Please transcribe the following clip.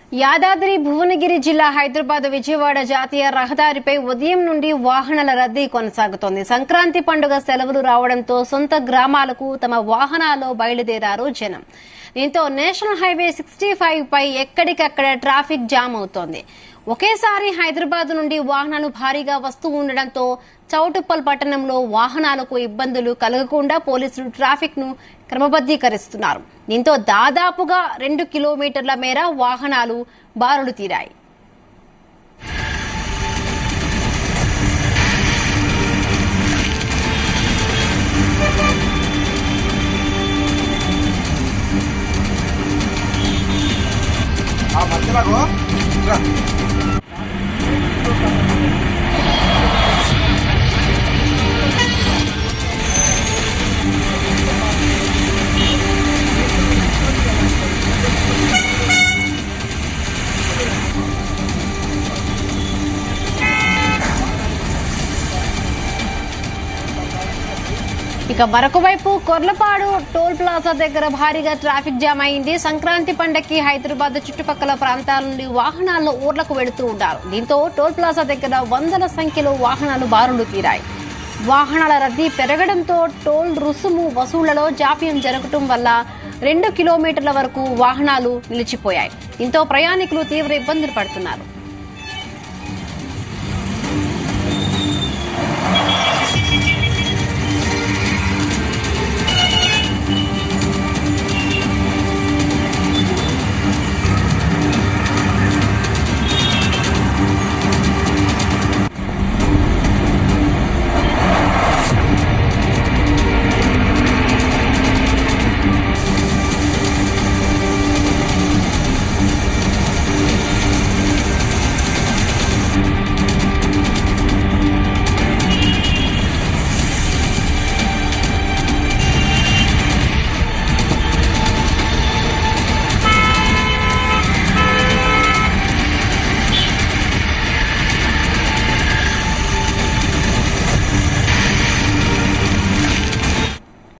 యాదాద్రి భువనగిరి జిల్లా హైదరాబాద్ విజయవాడ జాతీయ రహదారిపై ఉదయం నుండి వాహనాల రద్దీ కొనసాగుతోంది సంక్రాంతి పండుగ సెలవులు రావడంతో సొంత గ్రామాలకు తమ వాహనాల్లో బయలుదేరారు జనం దీంతో నేషనల్ హైవే సిక్స్టీ ఫైవ్ పై ఎక్కడికక్కడ ట్రాఫిక్ జామ్ అవుతోంది ఒకేసారి హైదరాబాద్ నుండి వాహనాలు భారీగా వస్తూ ఉండడంతో చౌటుప్పల్ పట్టణంలో వాహనాలకు ఇబ్బందులు కలగకుండా పోలీసులు ట్రాఫిక్ ను క్రమబద్దీకరిస్తున్నారు దీంతో దాదాపుగా రెండు కిలోమీటర్ల మేర వాహనాలు బారులు తీరాయి ఆ మధ్యలో రా. ఇక మరొక వైపు కొర్లపాడు టోల్ ప్లాజా దగ్గర భారీగా ట్రాఫిక్ జామ్ అయింది సంక్రాంతి పండగకి హైదరాబాద్ చుట్టుపక్కల ప్రాంతాల నుండి వాహనాల్లో ఊర్లకు వెళుతూ ఉంటారు దీంతో టోల్ ప్లాజా దగ్గర వందల సంఖ్యలో వాహనాలు బారులు తీరాయి వాహనాల రద్దీ పెరగడంతో టోల్ రుసుము వసూళ్లలో జాప్యం జరగటం వల్ల రెండు కిలోమీటర్ల వరకు వాహనాలు నిలిచిపోయాయి దీంతో ప్రయాణికులు తీవ్ర ఇబ్బందులు పడుతున్నారు